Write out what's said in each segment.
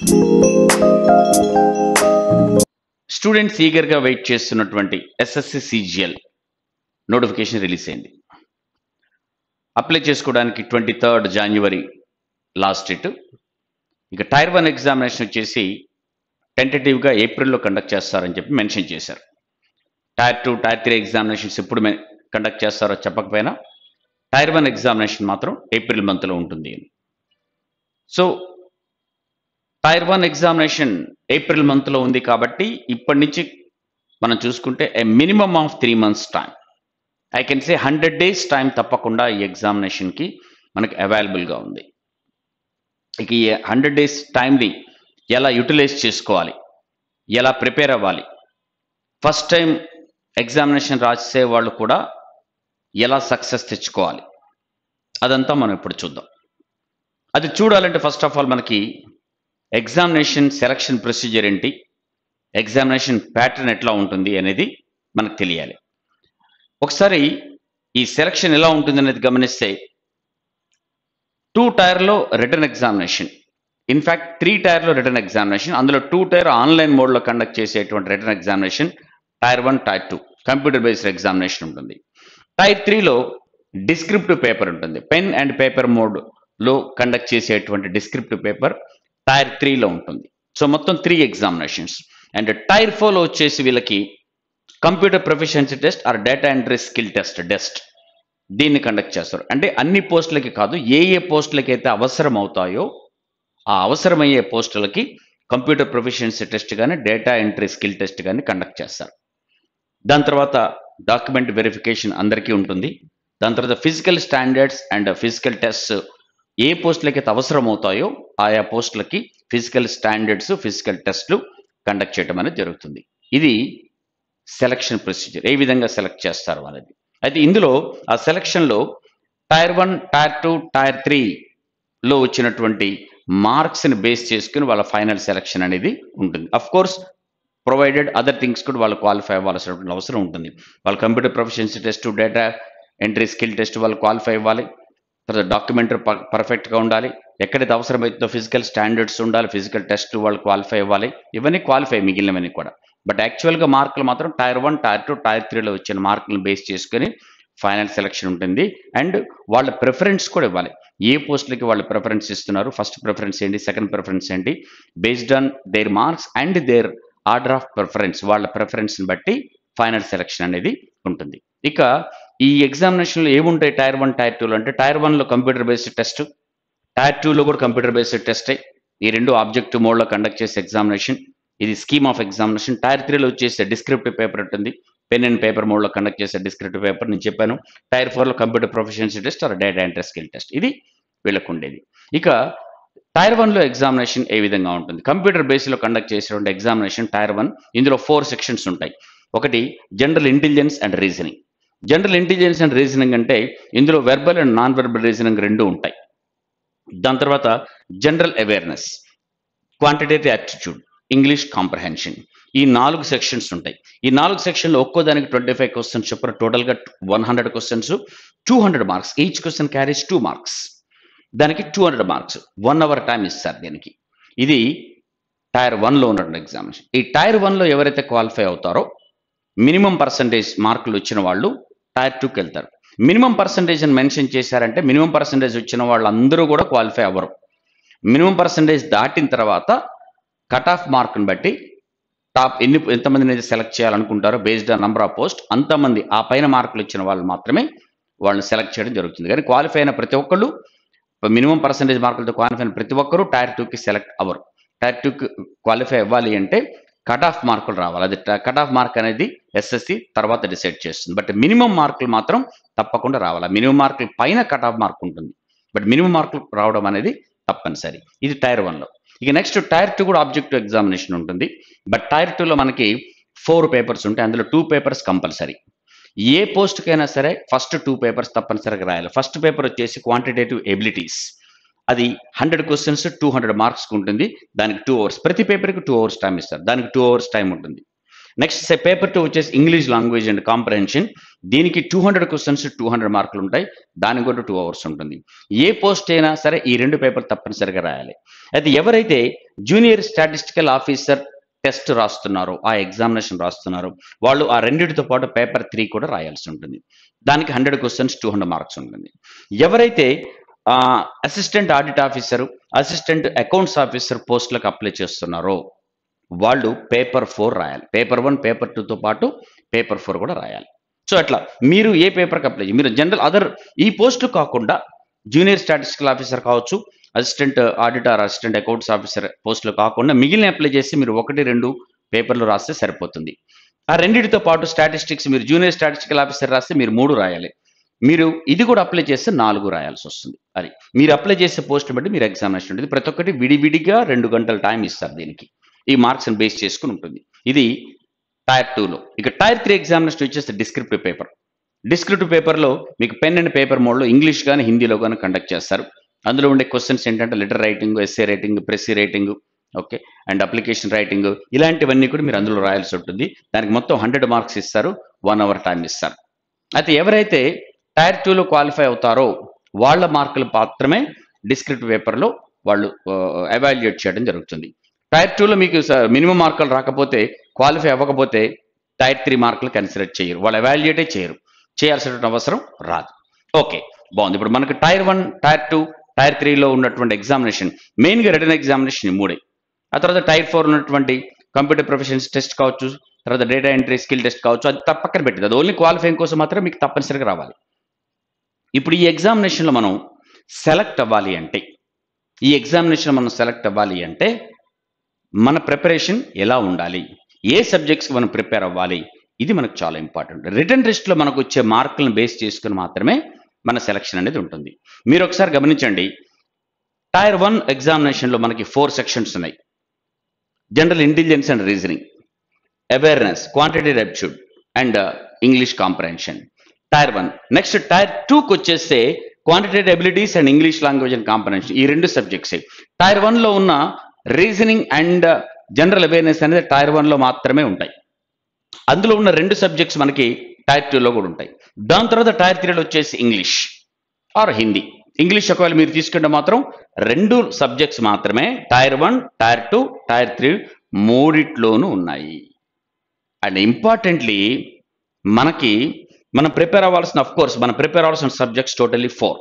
students ఈగర్గా wait చేస్తున్నటువంటి SSC CGL notification release అయింది అప్లై చేసుకోవడానికి ట్వంటీ థర్డ్ జనవరి లాస్ట్ డేట్ ఇక టైర్ వన్ ఎగ్జామినేషన్ వచ్చేసి టెంటేటివ్గా ఏప్రిల్లో కండక్ట్ చేస్తారని చెప్పి మెన్షన్ చేశారు tier two tier three examinations ఎప్పుడు కండక్ట్ చేస్తారో చెప్పకపోయినా టైర్ వన్ ఎగ్జామినేషన్ మాత్రం ఏప్రిల్ మంత్లో ఉంటుంది అని so tier one examination April మంత్లో ఉంది కాబట్టి ఇప్పటి నుంచి మనం చూసుకుంటే a minimum of three months time I can say hundred days time తప్పకుండా ఈ ఎగ్జామినేషన్కి మనకు అవైలబుల్గా ఉంది ఇక ఈ హండ్రెడ్ డేస్ టైంని ఎలా యూటిలైజ్ చేసుకోవాలి ఎలా ప్రిపేర్ అవ్వాలి ఫస్ట్ టైం ఎగ్జామినేషన్ రాసే వాళ్ళు కూడా ఎలా సక్సెస్ తెచ్చుకోవాలి అదంతా మనం ఇప్పుడు చూద్దాం అది చూడాలంటే ఫస్ట్ ఆఫ్ ఆల్ మనకి ఎగ్జామినేషన్ సెలక్షన్ ప్రొసీజర్ ఏంటి ఎగ్జామినేషన్ ప్యాటర్న్ ఎట్లా ఉంటుంది అనేది మనకు తెలియాలి ఒకసారి ఈ సెలక్షన్ ఎలా ఉంటుంది అనేది గమనిస్తే టూ టైర్లో రిటర్న్ ఎగ్జామినేషన్ ఇన్ఫ్యాక్ట్ త్రీ టైర్లో రిటర్న్ ఎగ్జామినేషన్ అందులో టూ టైర్ ఆన్లైన్ మోడ్లో కండక్ట్ చేసేటువంటి written examination tier one tier two computer based examination ఉంటుంది టైర్ త్రీలో డిస్క్రిప్టివ్ పేపర్ ఉంటుంది పెన్ అండ్ పేపర్ మోడ్లో కండక్ట్ చేసేటువంటి డిస్క్రిప్టివ్ పేపర్ టైర్ త్రీలో ఉంటుంది సో మొత్తం త్రీ ఎగ్జామినేషన్స్ అండ్ టైర్ ఫోర్లో వచ్చేసి వీళ్ళకి computer proficiency test or data entry skill test test దీన్ని కండక్ట్ చేస్తారు అంటే అన్ని పోస్టులకి కాదు ఏ ఏ పోస్టులకి అయితే అవసరం అవుతాయో ఆ అవసరమయ్యే పోస్టులకి కంప్యూటర్ ప్రొఫిషియన్సీ టెస్ట్ కానీ డేటా ఎంట్రీ స్కిల్ టెస్ట్ కానీ కండక్ట్ చేస్తారు దాని తర్వాత డాక్యుమెంట్ వెరిఫికేషన్ అందరికీ ఉంటుంది దాని తర్వాత physical standards and physical test ఏ పోస్టులకి అయితే అవసరం అవుతాయో ఆయా పోస్టులకి ఫిజికల్ స్టాండర్డ్స్ ఫిజికల్ టెస్ట్లు కండక్ట్ చేయడం అనేది జరుగుతుంది ఇది సెలక్షన్ ప్రొసీజర్ ఏ విధంగా సెలెక్ట్ చేస్తారు అనేది అయితే ఇందులో ఆ సెలక్షన్లో tier one tier two tier త్రీలో వచ్చినటువంటి మార్క్స్ని బేస్ చేసుకుని వాళ్ళ ఫైనల్ సెలక్షన్ అనేది ఉంటుంది of course provided other things కూడా వాళ్ళు క్వాలిఫై అవ్వాల్సినటువంటి అవసరం ఉంటుంది వాళ్ళ computer proficiency test data entry skill test వాళ్ళు క్వాలిఫై అవ్వాలి తర్వాత డాక్యుమెంటరీ పర్ఫెక్ట్గా ఉండాలి ఎక్కడైతే అవసరమైతుందో ఫిజికల్ స్టాండర్డ్స్ ఉండాలి ఫిజికల్ టెస్ట్ వాళ్ళు క్వాలిఫై అవ్వాలి ఇవన్నీ క్వాలిఫై మిగిలినవన్నీ కూడా బట్ యాక్చువల్గా మార్కులు మాత్రం tier one tier two tier త్రీలో వచ్చిన మార్కులను బేస్ చేసుకొని ఫైనల్ సెలక్షన్ ఉంటుంది అండ్ వాళ్ళ ప్రిఫరెన్స్ కూడా ఇవ్వాలి ఏ పోస్టులకి వాళ్ళు ప్రిఫరెన్స్ ఇస్తున్నారు ఫస్ట్ ప్రిఫరెన్స్ ఏంటి సెకండ్ ప్రిఫరెన్స్ ఏంటి based on their marks and their order of preference వాళ్ళ ప్రిఫరెన్స్ని బట్టి ఫైనల్ సెలక్షన్ అనేది ఉంటుంది ఇక ఈ ఎగ్జామినేషన్లో ఏముంటాయి టైర్ వన్ టైర్ టూలో అంటే టైర్ వన్లో కంప్యూటర్ బేస్డ్ టెస్ట్ టైర్ టూలో కూడా కంప్యూటర్ బేస్డ్ టెస్టే ఈ రెండు ఆబ్జెక్టివ్ మోడ్లో కండక్ట్ చేసే ఎగ్జామినేషన్ ఇది స్కీమ్ ఆఫ్ ఎగ్జామినేషన్ టైర్ త్రీలో వచ్చేసే డిస్క్రిప్టివ్ పేపర్ ఉంటుంది పెన్ అండ్ పేపర్ మోడ్లో కండక్ట్ చేసే డిస్క్రిప్టివ్ పేపర్ నేను చెప్పాను టైర్ ఫోర్లో computer proficiency test or data entry skill test ఇది వీళ్ళకు ఉండేది ఇక టైర్ వన్లో ఎగ్జామినేషన్ ఏ విధంగా ఉంటుంది కంప్యూటర్ బేస్లో కండక్ట్ చేసేటువంటి ఎగ్జామినేషన్ టైర్ వన్ ఇందులో ఫోర్ సెక్షన్స్ ఉంటాయి ఒకటి general intelligence and reasoning general intelligence and reasoning అంటే ఇందులో verbal and non verbal reasoning రెండు ఉంటాయి దాని తర్వాత general awareness quantitative aptitude English comprehension ఈ నాలుగు సెక్షన్స్ ఉంటాయి ఈ నాలుగు సెక్షన్లో ఒక్కో దానికి ట్వంటీ ఫైవ్ క్వశ్చన్స్ చొప్పున టోటల్గా one hundred questions two hundred marks each question carries two marks దానికి two hundred marks one hour time ఇస్తారు దీనికి ఇది టైర్ వన్లో ఉన్నటువంటి ఎగ్జామినేషన్ ఈ టైర్ వన్లో ఎవరైతే క్వాలిఫై అవుతారో మినిమం పర్సంటేజ్ మార్కులు వచ్చిన వాళ్ళు టైర్ టూకి వెళ్తారు మినిమం పర్సంటేజ్ అని మెన్షన్ చేశారంటే మినిమం పర్సంటేజ్ వచ్చిన వాళ్ళందరూ కూడా క్వాలిఫై అవ్వరు మినిమం పర్సంటేజ్ దాటిన తర్వాత కట్ ఆఫ్ మార్క్ని బట్టి టాప్ ఎన్ని ఎంతమందిని అయితే సెలెక్ట్ చేయాలనుకుంటారో based on number of post అంతమంది ఆ పైన మార్కులు ఇచ్చిన వాళ్ళు మాత్రమే వాళ్ళని సెలెక్ట్ చేయడం జరుగుతుంది కానీ క్వాలిఫై అయిన ప్రతి ఒక్కళ్ళు మినిమం పర్సంటేజ్ మార్కులతో క్వాలిఫై అయిన ప్రతి ఒక్కరూ టైర్ టూకి సెలెక్ట్ అవ్వరు టైర్ టూకి క్వాలిఫై అవ్వాలి అంటే కట్ ఆఫ్ మార్కులు రావాలి అది కట్ ఆఫ్ మార్క్ అనేది ఎస్ఎస్సి తర్వాత డిసైడ్ చేస్తుంది బట్ మినిమం మార్కులు మాత్రం తప్పకుండా రావాలి మినిమం మార్కుల పైన కట్ ఆఫ్ మార్క్ ఉంటుంది బట్ మినిమం మార్కులు రావడం అనేది తప్పనిసరి ఇది టైర్ వన్లో ఇక నెక్స్ట్ టైర్ టూ కూడా ఆబ్జెక్టివ్ ఎగ్జామినేషన్ ఉంటుంది బట్ టైర్ టూలో మనకి ఫోర్ పేపర్స్ ఉంటాయి అందులో టూ పేపర్స్ కంపల్సరీ ఏ పోస్ట్కైనా సరే ఫస్ట్ టూ పేపర్స్ తప్పనిసరిగా రాయాలి ఫస్ట్ పేపర్ వచ్చేసి క్వాంటిటేటివ్ ఎబిలిటీస్ అది హండ్రెడ్ క్వశ్చన్స్ టూ హండ్రెడ్ మార్క్స్కి ఉంటుంది దానికి టూ అవర్స్ ప్రతి పేపర్కి టూ అవర్స్ టైం ఇస్తారు దానికి టూ అవర్స్ టైం ఉంటుంది నెక్స్ట్ పేపర్ టూ వచ్చేసి ఇంగ్లీష్ లాంగ్వేజ్ అండ్ కాంప్రహెన్షన్ దీనికి two hundred questions two hundred మార్కులు ఉంటాయి దానికి కూడా టూ అవర్స్ ఉంటుంది ఏ పోస్ట్ అయినా సరే ఈ రెండు పేపర్ తప్పనిసరిగా రాయాలి అయితే ఎవరైతే జూనియర్ స్టాటిస్టికల్ ఆఫీసర్ టెస్ట్ రాస్తున్నారో ఆ ఎగ్జామినేషన్ రాస్తున్నారో వాళ్ళు ఆ రెండింటితో పాటు పేపర్ త్రీ కూడా రాయాల్సి ఉంటుంది దానికి hundred questions two hundred marks ఉంటుంది ఎవరైతే assistant audit officer assistant accounts officer పోస్టులకు అప్లై చేస్తున్నారో వాళ్ళు పేపర్ ఫోర్ రాయాలి పేపర్ వన్ పేపర్ టూతో పాటు పేపర్ ఫోర్ కూడా రాయాలి సో అట్లా మీరు ఏ పేపర్కి అప్లై మీరు జనరల్ అదర్ ఈ పోస్టు కాకుండా జూనియర్ స్టాటిస్టికల్ ఆఫీసర్ కావచ్చు assistant auditor assistant accounts officer పోస్టులు కాకుండా మిగిలిన అప్లై చేసి మీరు ఒకటి రెండు పేపర్లు రాస్తే సరిపోతుంది ఆ రెండింటితో పాటు స్టాటిస్టిక్స్ మీరు జూనియర్ స్టాటిస్టికల్ ఆఫీసర్ రాస్తే మీరు మూడు రాయాలి మీరు ఇది కూడా అప్లై చేస్తే నాలుగు రాయాల్సి వస్తుంది అది మీరు అప్లై చేసే పోస్ట్ బట్టి మీరు ఎగ్జామినేషన్ ఉంటుంది ప్రతి ఒక్కటి విడివిడిగా రెండు గంటల టైం ఇస్తారు దీనికి ఈ మార్క్స్ని బేస్ చేసుకుని ఉంటుంది ఇది టైర్ టూలో ఇక టైర్ త్రీ ఎగ్జామినేషన్ వచ్చేసి డిస్క్రిప్టివ్ పేపర్ డిస్క్రిప్టివ్ పేపర్లో మీకు పెన్ అండ్ పేపర్ మోడ్లో ఇంగ్లీష్ కానీ హిందీలో కానీ కండక్ట్ చేస్తారు అందులో ఉండే క్వశ్చన్స్ ఏంటంటే letter writing essay writing precis writing okay and application writing ఇలాంటివన్నీ కూడా మీరు అందులో రాయాల్సి ఉంటుంది దానికి మొత్తం హండ్రెడ్ మార్క్స్ ఇస్తారు వన్ అవర్ టైం ఇస్తారు అయితే ఎవరైతే టైర్ టూలో క్వాలిఫై అవుతారో వాళ్ళ మార్కులు మాత్రమే డిస్క్రిప్టివ్ పేపర్లో వాళ్ళు ఎవాల్యుయేట్ చేయడం జరుగుతుంది టైర్ టూలో మీకు మినిమం మార్కులు రాకపోతే క్వాలిఫై అవ్వకపోతే టైర్ త్రీ మార్కులు కన్సిడర్ చేయరు వాళ్ళు ఎవాల్యుయేటే చేయరు చేయాల్సిన అవసరం రాదు ఓకే బాగుంది ఇప్పుడు మనకు tier one tier two tier త్రీలో ఉన్నటువంటి ఎగ్జామినేషన్ మెయిన్గా రిటర్న్ ఎగ్జామినేషన్ ఈ మూడే ఆ తర్వాత టైర్ ఫోర్ ఉన్నటువంటి కంప్యూటర్ ప్రొఫెషన్స్ టెస్ట్ కావచ్చు తర్వాత డేటా ఎంట్రీ స్కిల్ టెస్ట్ కావచ్చు అది తప్ప- పక్కన పెట్టింది అది ఓన్లీ క్వాలిఫైయింగ్ కోసం మాత్రం మీకు తప్పనిసరిగా రావాలి ఇప్పుడు ఈ ఎగ్జామినేషన్లో మనం సెలెక్ట్ అవ్వాలి అంటే ఈ ఎగ్జామినేషన్ మనం సెలెక్ట్ అవ్వాలి అంటే మన ప్రిపరేషన్ ఎలా ఉండాలి ఏ సబ్జెక్ట్స్కి మనం ప్రిపేర్ అవ్వాలి ఇది మనకు చాలా ఇంపార్టెంట్ రిటర్న్ టెస్ట్లో మనకు వచ్చే మార్కులను బేస్ చేసుకుని మాత్రమే మన సెలక్షన్ అనేది ఉంటుంది మీరు ఒకసారి గమనించండి టైర్ వన్ ఎగ్జామినేషన్లో మనకి ఫోర్ సెక్షన్స్ ఉన్నాయి general intelligence and reasoning awareness quantitative aptitude and English comprehension tier one next tier టూకి వచ్చేస్తే quantitative abilities and English language and comprehension ఈ రెండు సబ్జెక్ట్స్ టైర్ వన్లో ఉన్న రీజనింగ్ అండ్ జనరల్ అవేర్నెస్ అనేది టైర్ వన్లో మాత్రమే ఉంటాయి అందులో ఉన్న రెండు సబ్జెక్ట్స్ మనకి టైర్ టూలో కూడా ఉంటాయి దాని తర్వాత టైర్ త్రీలో వచ్చేసి ఇంగ్లీష్ ఆర్ హిందీ ఇంగ్లీష్ ఒకవేళ మీరు తీసుకుంటే మాత్రం రెండు సబ్జెక్ట్స్ మాత్రమే tier one tier two tier three మూడిట్లోనూ ఉన్నాయి అండ్ ఇంపార్టెంట్లీ మనకి మనం ప్రిపేర్ అవ్వాల్సిన అఫ్ కోర్స్ మనం ప్రిపేర్ అవ్వాల్సిన subjects totally four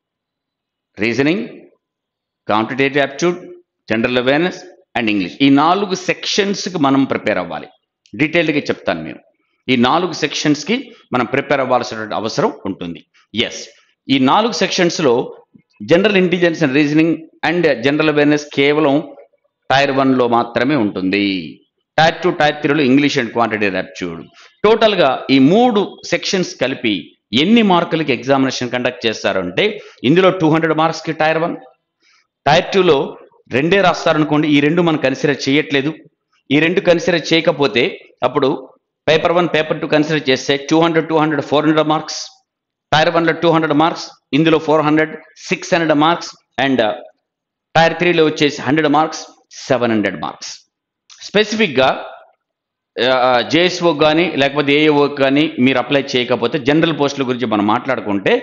reasoning competitive aptitude general awareness and English ఈ నాలుగు సెక్షన్స్కి మనం ప్రిపేర్ అవ్వాలి డీటెయిల్డ్గా చెప్తాను నేను ఈ నాలుగు సెక్షన్స్కి మనం ప్రిపేర్ అవ్వాల్సిన అవసరం ఉంటుంది ఎస్ ఈ నాలుగు సెక్షన్స్లో general intelligence and reasoning and general awareness కేవలం టైర్ వన్లో మాత్రమే ఉంటుంది టైర్ టూ టైర్ త్రీలో ఇంగ్లీష్ అండ్ క్వాంటిటీ యాప్ట్యూడ్ టోటల్గా ఈ మూడు సెక్షన్స్ కలిపి ఎన్ని మార్కులకి ఎగ్జామినేషన్ కండక్ట్ చేస్తారంటే ఇందులో టూ హండ్రెడ్ మార్క్స్కి టైర్ వన్ టైర్ టూలో రెండే రాస్తారనుకోండి ఈ రెండు మనం కన్సిడర్ చేయట్లేదు ఈ రెండు కన్సిడర్ చేయకపోతే అప్పుడు paper one paper two consider చేస్తే two hundred two hundred four hundred marks tier వన్లో టూ హండ్రెడ్ మార్క్స్ ఇందులో four hundred six hundred marks and tier త్రీలో వచ్చేసి hundred marks seven hundred marks స్పెసిఫిక్గా జేఎస్ఓ కానీ లేకపోతే ఏఏఓ కానీ మీరు అప్లై చేయకపోతే జనరల్ పోస్టుల గురించి మనం మాట్లాడుకుంటే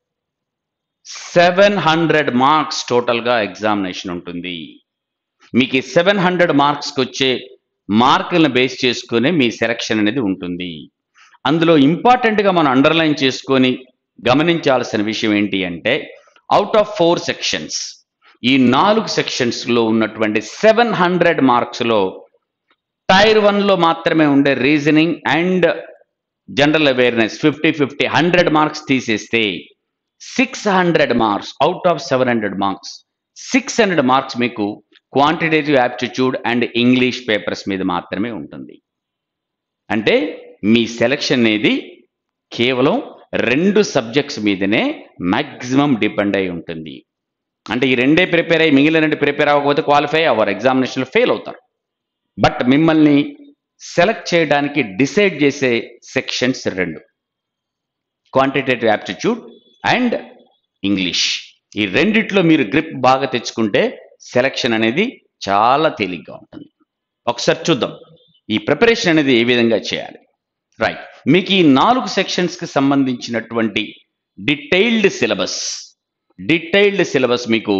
సెవెన్ హండ్రెడ్ మార్క్స్ టోటల్గా ఎగ్జామినేషన్ ఉంటుంది మీకు ఈ సెవెన్ హండ్రెడ్ మార్క్స్కి వచ్చే మార్కులను బేస్ చేసుకునే మీ సెలక్షన్ అనేది ఉంటుంది అందులో ఇంపార్టెంట్గా మనం అండర్లైన్ చేసుకొని గమనించాల్సిన విషయం ఏంటి అంటే అవుట్ ఆఫ్ ఫోర్ సెక్షన్స్ ఈ నాలుగు సెక్షన్స్లో ఉన్నటువంటి సెవెన్ హండ్రెడ్ మార్క్స్లో టైర్ వన్లో మాత్రమే ఉండే reasoning and general awareness fifty fifty hundred marks తీసేస్తే six hundred marks out of seven hundred marks six hundred marks మీకు quantitative aptitude and English papers మీద మాత్రమే ఉంటుంది అంటే మీ సెలక్షన్ అనేది కేవలం రెండు సబ్జెక్ట్స్ మీదనే మ్యాక్సిమం డిపెండ్ అయి ఉంటుంది అంటే ఈ రెండే ప్రిపేర్ అయ్యి మిగిలిన రెండు ప్రిపేర్ అవ్వకపోతే క్వాలిఫై అవ్వరు ఎగ్జామినేషన్లో ఫెయిల్ అవుతారు బట్ మిమ్మల్ని సెలెక్ట్ చేయడానికి డిసైడ్ చేసే సెక్షన్స్ రెండు క్వాంటిటేటివ్ యాప్టిట్యూడ్ అండ్ ఇంగ్లీష్ ఈ రెండిట్లో మీరు గ్రిప్ బాగా తెచ్చుకుంటే సెలక్షన్ అనేది చాలా తేలిగ్గా ఉంటుంది ఒకసారి చూద్దాం ఈ ప్రిపరేషన్ అనేది ఏ విధంగా చేయాలి రైట్ మీకు ఈ నాలుగు సెక్షన్స్కి సంబంధించినటువంటి డీటెయిల్డ్ సిలబస్ డీటెయిల్డ్ సిలబస్ మీకు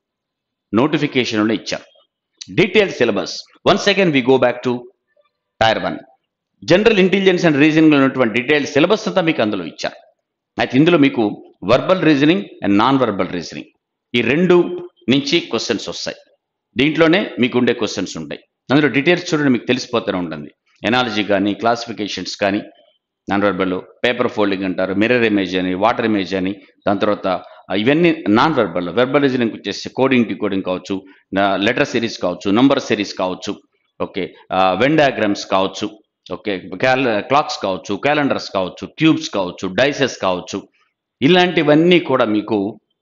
నోటిఫికేషన్లో ఇచ్చారు detailed syllabus one second we go back to tier one general intelligence and reasoning ఉన్నటువంటి డీటెయిల్డ్ సిలబస్ అంతా మీకు అందులో ఇచ్చారు అయితే ఇందులో మీకు verbal reasoning and non verbal reasoning ఈ రెండు నుంచి క్వశ్చన్స్ వస్తాయి దీంట్లోనే మీకు ఉండే క్వశ్చన్స్ ఉంటాయి అందులో డీటెయిల్స్ చూడండి మీకు తెలిసిపోతూనే ఉంటుంది ఎనాలజీ కానీ క్లాసిఫికేషన్స్ కానీ నాన్ వెర్బల్ పేపర్ ఫోల్డింగ్ అంటారు మిర్రర్ ఇమేజ్ అని వాటర్ ఇమేజ్ అని దాని తర్వాత ఆ, ఇవన్నీ నాన్ వెర్బల్ వెర్బల్ రీజనింగ్ వచ్చేసి కోడింగ్ డికోడింగ్ కావచ్చు లెటర్ సిరీస్ కావచ్చు నంబర్ సిరీస్ కావచ్చు ఓకే వెన్ డయాగ్రామ్స్ కావచ్చు ఓకే క్యాల క్లాక్స్ కావచ్చు క్యాలెండర్స్ కావచ్చు క్యూబ్స్ కావచ్చు డైసెస్ కావచ్చు ఇలాంటివన్నీ కూడా మీకు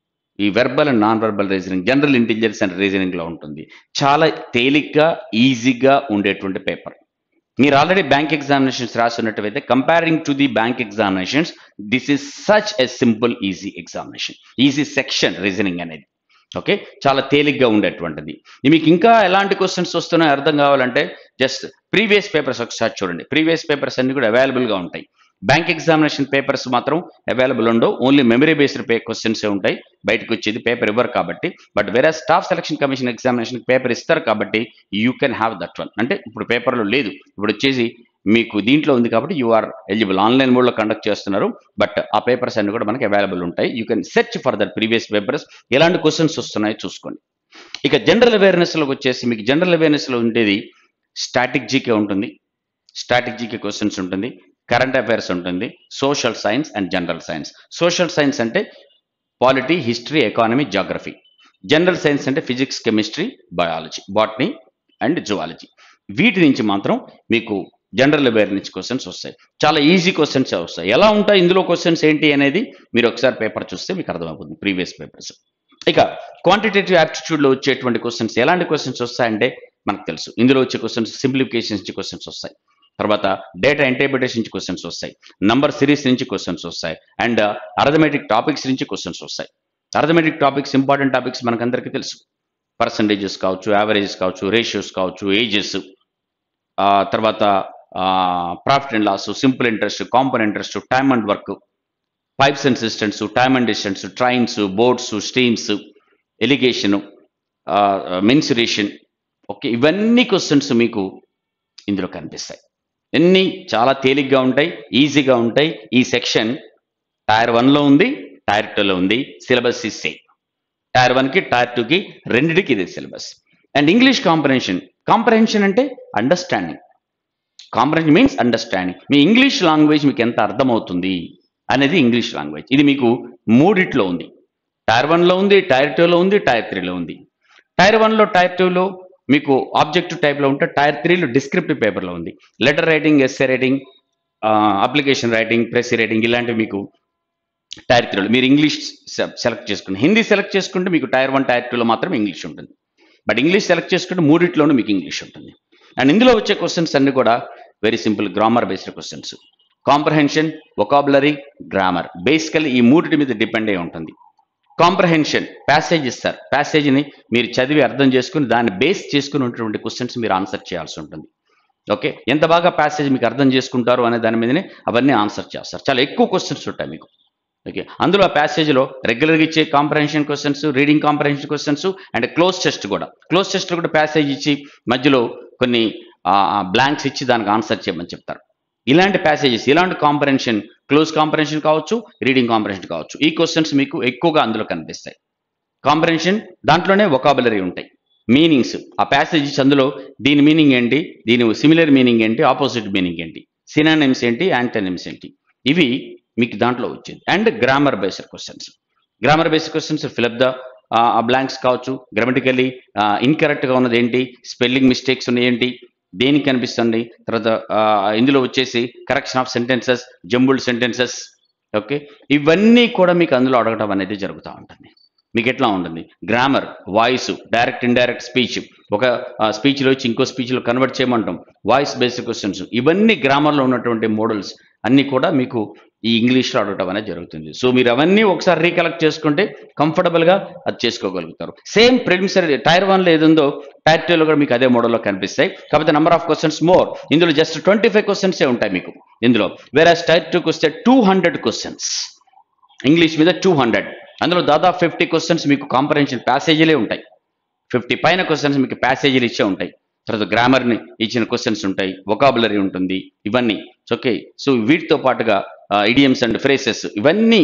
ఈ verbal and non verbal reasoning general intelligence and రీజనింగ్లో ఉంటుంది చాలా తేలిగ్గా ఈజీగా ఉండేటువంటి పేపర్ మీరు already bank examinations రాస్తున్నట్టయితే comparing to the bank examinations this is such a simple easy examination easy section reasoning అనేది ఓకే చాలా తేలిగ్గా ఉండేటువంటిది మీకు ఇంకా ఎలాంటి క్వశ్చన్స్ వస్తున్నాయో అర్థం కావాలంటే జస్ట్ ప్రీవియస్ పేపర్స్ ఒకసారి చూడండి ప్రీవియస్ పేపర్స్ అన్ని కూడా అవైలబుల్గా ఉంటాయి బ్యాంక్ ఎగ్జామినేషన్ పేపర్స్ మాత్రం అవైలబుల్ ఉండవు ఓన్లీ మెమరీ బేస్డ్ పే క్వశ్చన్స్ ఉంటాయి బయటకు వచ్చేది పేపర్ ఇవ్వరు కాబట్టి బట్ వేరే staff selection commission examination paper ఇస్తారు కాబట్టి you can have that one అంటే ఇప్పుడు పేపర్లో లేదు ఇప్పుడు వచ్చేసి మీకు దీంట్లో ఉంది కాబట్టి యూ ఆర్ ఎలిజిబుల్ ఆన్లైన్ మోడ్లో కండక్ట్ చేస్తున్నారు బట్ ఆ పేపర్స్ అన్ని కూడా మనకి అవైలబుల్ ఉంటాయి you can search for that previous papers ఎలాంటి క్వశ్చన్స్ వస్తున్నాయో చూసుకోండి ఇక జనరల్ అవేర్నెస్లోకి వచ్చేసి మీకు జనరల్ అవేర్నెస్లో ఉండేది స్టాటిక్ జీకే ఉంటుంది స్టాటిక్ జీకే క్వశ్చన్స్ ఉంటుంది కరెంట్ అఫైర్స్ ఉంటుంది social science and general science social science అంటే polity history economy geography general science అంటే physics chemistry biology botany and zoology వీటి నుంచి మాత్రం మీకు జనరల్ అవేర్నెస్ క్వశ్చన్స్ వస్తాయి చాలా ఈజీ క్వశ్చన్స్ వస్తాయి ఎలా ఉంటాయి ఇందులో క్వశ్చన్స్ ఏంటి అనేది మీరు ఒకసారి పేపర్ చూస్తే మీకు అర్థమవుతుంది ప్రీవియస్ పేపర్స్ ఇక క్వాంటిటేటివ్ యాప్టిట్యూడ్లో వచ్చేటువంటి క్వశ్చన్స్ ఎలాంటి క్వశ్చన్స్ వస్తాయంటే మనకు తెలుసు ఇందులో వచ్చే క్వశ్చన్స్ సింప్లిఫికేషన్ నుంచి క్వశ్చన్స్ వస్తాయి తర్వాత డేటా ఇంటర్ప్రిటేషన్ నుంచి క్వశ్చన్స్ వస్తాయి నంబర్ సిరీస్ నుంచి క్వశ్చన్స్ వస్తాయి అండ్ అర్థమెటిక్ టాపిక్స్ నుంచి క్వశ్చన్స్ వస్తాయి అర్థమెటిక్ టాపిక్స్ ఇంపార్టెంట్ టాపిక్స్ మనకందరికీ తెలుసు పర్సంటేజెస్ కావచ్చు యావరేజెస్ కావచ్చు రేషియోస్ కావచ్చు ఏజెస్ తర్వాత profit and loss simple interest compound interest time and work pipes and systems time and distance trains boats steams alligation mensuration okay ఇవన్నీ questions మీకు ఇందులో కనిపిస్తాయి అన్నీ చాలా తేలిగ్గా ఉంటాయి ఈజీగా ఉంటాయి ఈ సెక్షన్ టైర్ వన్లో ఉంది టైర్ టూలో ఉంది సిలబస్ ఇస్ సేమ్ టైర్ వన్కి టైర్ టూకి రెండిటికి ఇది syllabus and English comprehension comprehension అంటే అండర్స్టాండింగ్ కాంప్రహెన్షన్ మీన్స్ అండర్స్టాండింగ్ మీ ఇంగ్లీష్ లాంగ్వేజ్ మీకు ఎంత అర్థమవుతుంది అనేది ఇంగ్లీష్ లాంగ్వేజ్ ఇది మీకు మూడిట్లో ఉంది టైర్ వన్లో ఉంది టైర్ టూలో ఉంది టైర్ త్రీలో ఉంది టైర్ వన్లో టైర్ టూలో మీకు ఆబ్జెక్టివ్ టైప్లో ఉంటే టైర్ త్రీలో డిస్క్రిప్టివ్ పేపర్లో ఉంది letter writing essay writing application writing press writing ఇలాంటివి మీకు టైర్ త్రీలో మీరు ఇంగ్లీష్ సెలెక్ట్ చేసుకుని హిందీ సెలెక్ట్ చేసుకుంటే మీకు టైర్ వన్ టైర్ టూలో మాత్రం ఇంగ్లీష్ ఉంటుంది బట్ ఇంగ్లీష్ సెలెక్ట్ చేసుకుంటే మూడిట్లోనూ మీకు ఇంగ్లీష్ ఉంటుంది అండ్ ఇందులో వచ్చే క్వశ్చన్స్ అన్ని కూడా very simple grammar based questions comprehension vocabulary grammar basically ఈ మూడిటి మీద డిపెండ్ అయి ఉంటుంది కాంప్రహెన్షన్ ప్యాసేజ్ ఇస్తారు ప్యాసేజ్ని మీరు చదివి అర్థం చేసుకుని దాన్ని బేస్ చేసుకుని ఉన్నటువంటి క్వశ్చన్స్ మీరు ఆన్సర్ చేయాల్సి ఉంటుంది ఓకే ఎంత బాగా ప్యాసేజ్ మీకు అర్థం చేసుకుంటారు అనే దాని మీదనే అవన్నీ ఆన్సర్ చేస్తారు చాలా ఎక్కువ క్వశ్చన్స్ ఉంటాయి మీకు ఓకే అందులో ఆ ప్యాసేజ్లో రెగ్యులర్గా ఇచ్చే comprehension questions reading comprehension questions and cloze test కూడా క్లోజ్ టెస్ట్ కూడా ప్యాసేజ్ ఇచ్చి మధ్యలో కొన్ని బ్లాంక్స్ ఇచ్చి దానికి ఆన్సర్ చేయమని చెప్తారు ఇలాంటి ప్యాసేజెస్ ఇలాంటి కాంప్రహెన్షన్ క్లోజ్ కాంప్రహెన్షన్ కావచ్చు రీడింగ్ కాంప్రహెన్షన్ కావచ్చు ఈ క్వశ్చన్స్ మీకు ఎక్కువగా అందులో కనిపిస్తాయి కాంప్రహెన్షన్ దాంట్లోనే వొకాబులరీ ఉంటాయి మీనింగ్స్ ఆ ప్యాసేజ్ ఇచ్చి అందులో దీని మీనింగ్ ఏంటి దీని సిమిలర్ మీనింగ్ ఏంటి ఆపోజిట్ మీనింగ్ ఏంటి సినానిమ్స్ ఏంటి యాంటనిమ్స్ ఏంటి ఇవి మీకు దాంట్లో వచ్చింది and grammar based questions grammar based questions fill up the uh blanks కావచ్చు గ్రామటికల్లీ ఇన్కరెక్ట్గా ఉన్నది ఏంటి స్పెల్లింగ్ మిస్టేక్స్ ఉన్నాయి ఏంటి దేనికి కనిపిస్తుంది తర్వాత ఆ, ఇందులో వచ్చేసి correction of sentences jumbled sentences okay ఇవన్నీ కూడా మీకు అందులో అడగడం అనేది జరుగుతూ ఉంటుంది మీకు ఎట్లా ఉంటుంది grammar voice direct indirect speech ఒక స్పీచ్లో వచ్చి ఇంకో స్పీచ్లో కన్వర్ట్ చేయమంటాం వాయిస్ బేస్డ్ క్వశ్చన్స్ ఇవన్నీ గ్రామర్లో ఉన్నటువంటి మోడల్స్ అన్నీ కూడా మీకు ఈ ఇంగ్లీష్లో అడగటం అనేది జరుగుతుంది సో మీరు అవన్నీ ఒకసారి రీకలెక్ట్ చేసుకుంటే కంఫర్టబుల్గా అది చేసుకోగలుగుతారు సేమ్ ప్రిలిమిసరీ టైర్ వన్లో ఏది ఉందో టైర్ టూలో కూడా మీకు అదే మోడల్లో కనిపిస్తాయి కాకపోతే నెంబర్ ఆఫ్ క్వశ్చన్స్ మోర్ ఇందులో జస్ట్ ట్వంటీ ఫైవ్ క్వశ్చన్సే ఉంటాయి మీకు ఇందులో వేరే టైర్ టూకి వస్తే టూ హండ్రెడ్ క్వశ్చన్స్ ఇంగ్లీష్ మీద టూ హండ్రెడ్ అందులో దాదాపు ఫిఫ్టీ క్వశ్చన్స్ మీకు కాంపరెన్షన్ ప్యాసేజీలే ఉంటాయి ఫిఫ్టీ పైన క్వశ్చన్స్ మీకు ప్యాసేజీలు ఇచ్చే ఉంటాయి తర్వాత గ్రామర్ని ఇచ్చిన క్వశ్చన్స్ ఉంటాయి వొకాబులరీ ఉంటుంది ఇవన్నీ ఓకే సో వీటితో పాటుగా ఇడియమ్స్ అండ్ ఫ్రేసెస్ ఇవన్నీ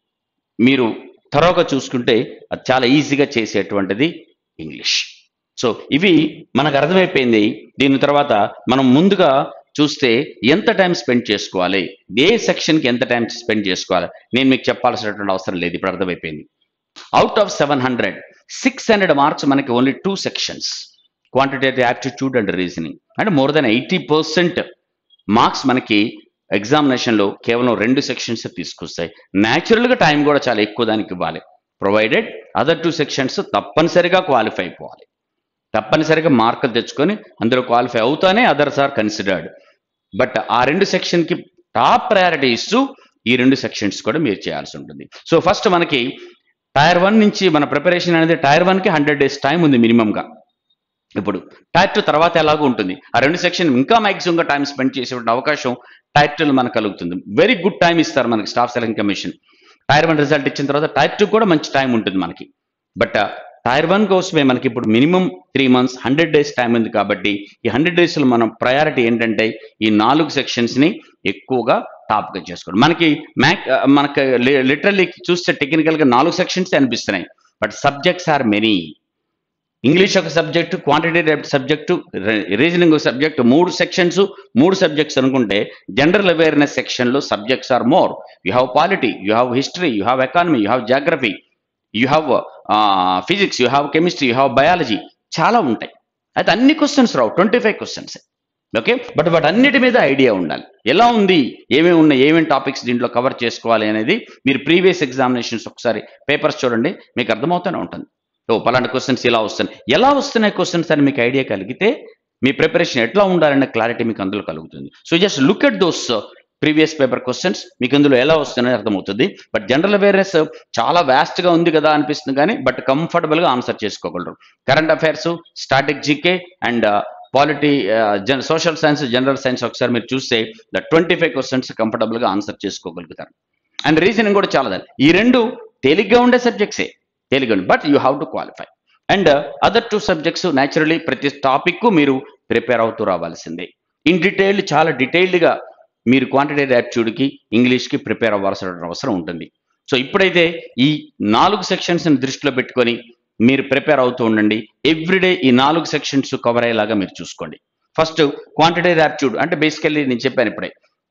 మీరు త్వరగా చూసుకుంటే అది చాలా ఈజీగా చేసేటువంటిది ఇంగ్లీష్ సో ఇవి మనకు అర్థమైపోయింది దీని తర్వాత మనం ముందుగా చూస్తే ఎంత టైం స్పెండ్ చేసుకోవాలి ఏ సెక్షన్కి ఎంత టైం స్పెండ్ చేసుకోవాలి నేను మీకు చెప్పాల్సినటువంటి అవసరం లేదు ఇప్పుడు అర్థమైపోయింది out of seven hundred six hundred marks మనకి only two sections quantitative aptitude and reasoning అంటే more than eighty percent marks మనకి ఎగ్జామినేషన్లో కేవలం రెండు సెక్షన్స్ తీసుకొస్తాయి న్యాచురల్గా టైం కూడా చాలా ఎక్కువ దానికి ఇవ్వాలి ప్రొవైడెడ్ అదర్ టూ సెక్షన్స్ తప్పనిసరిగా క్వాలిఫై అయిపోవాలి తప్పనిసరిగా మార్కులు తెచ్చుకొని అందులో క్వాలిఫై అవుతానే అదర్స్ ఆర్ కన్సిడర్డ్ బట్ ఆ రెండు సెక్షన్కి టాప్ ప్రయారిటీ ఇస్తూ ఈ రెండు సెక్షన్స్ కూడా మీరు చేయాల్సి ఉంటుంది సో ఫస్ట్ మనకి టైర్ వన్ నుంచి మన ప్రిపరేషన్ అనేది టైర్ వన్కి హండ్రెడ్ డేస్ టైం ఉంది మినిమంగా ఇప్పుడు టైర్ టూ తర్వాత ఎలాగో ఉంటుంది ఆ రెండు సెక్షన్ ఇంకా మ్యాక్సిమంగా టైం స్పెండ్ చేసే అవకాశం టైర్ టూలో మనకు కలుగుతుంది వెరీ గుడ్ టైం ఇస్తారు మనకి staff selection commission tier one result ఇచ్చిన తర్వాత టైర్ టూ కూడా మంచి టైం ఉంటుంది మనకి బట్ టైర్ వన్ కోసమే మనకి ఇప్పుడు minimum three months hundred days time ఉంది కాబట్టి ఈ హండ్రెడ్ డేస్లో మనం ప్రయారిటీ ఏంటంటే ఈ నాలుగు సెక్షన్స్ని ఎక్కువగా టాప్గా చేసుకోండి మనకి మ్యాక్ మనకి లిటరల్లీ చూస్తే టెక్నికల్గా నాలుగు సెక్షన్స్ అనిపిస్తున్నాయి but subjects are many English ఒక సబ్జెక్టు క్వాంటిటేటివ్ సబ్జెక్టు రీజనింగ్ ఒక సబ్జెక్టు మూడు సెక్షన్స్ మూడు సబ్జెక్ట్స్ అనుకుంటే జనరల్ అవేర్నెస్ సెక్షన్లో subjects are more you have polity you have history you have economy you have geography you have physics you have chemistry you have biology చాలా ఉంటాయి అయితే అన్ని questions రావు twenty five questions okay but వాటి అన్నిటి మీద idea ఉండాలి ఎలా ఉంది ఏమేమి ఉన్నాయి ఏమేమి టాపిక్స్ దీంట్లో కవర్ చేసుకోవాలి అనేది మీరు ప్రీవియస్ ఎగ్జామినేషన్స్ ఒకసారి పేపర్స్ చూడండి మీకు అర్థమవుతూనే ఉంటుంది ఓ పలాంటి క్వశ్చన్స్ ఇలా వస్తున్నాయి ఎలా వస్తున్నాయి క్వశ్చన్స్ అని మీకు ఐడియా కలిగితే మీ ప్రిపరేషన్ ఎట్లా ఉండాలనే క్లారిటీ మీకు అందులో కలుగుతుంది so just look at those previous paper questions మీకు అందులో ఎలా వస్తున్నాయో అర్థమవుతుంది బట్ జనరల్ అవేర్నెస్ చాలా వ్యాస్ట్గా ఉంది కదా అనిపిస్తుంది కానీ బట్ కంఫర్టబుల్గా ఆన్సర్ చేసుకోగలరు current affairs static GK and polity జన సోషల్ సైన్స్ జనరల్ సైన్స్ ఒకసారి మీరు చూస్తే ద ట్వంటీ ఫైవ్ క్వశ్చన్స్ కంఫర్టబుల్గా ఆన్సర్ చేసుకోగలుగుతారు అండ్ రీజనింగ్ కూడా చాలా ఈ రెండు తేలిగ్గా ఉండే సబ్జెక్ట్సే తేలిగ్గా but you have to qualify and other two subjects naturally ప్రతి టాపిక్ మీరు ప్రిపేర్ అవుతూ రావాల్సిందే ఇన్ డీటెయిల్ చాలా డీటెయిల్డ్గా మీరు క్వాంటిటేటివ్ యాప్ట్యూడ్కి ఇంగ్లీష్కి ప్రిపేర్ అవ్వాల్సిన అవసరం ఉంటుంది సో ఇప్పుడైతే ఈ నాలుగు సెక్షన్స్ని దృష్టిలో పెట్టుకొని మీరు ప్రిపేర్ అవుతూ ఉండండి ఎవ్రీడే ఈ నాలుగు సెక్షన్స్ కవర్ అయ్యేలాగా మీరు చూసుకోండి ఫస్ట్ క్వాంటిటేటివ్ యాప్ట్యూడ్ అంటే బేసికల్లీ నేను చెప్పాను ఇప్పుడే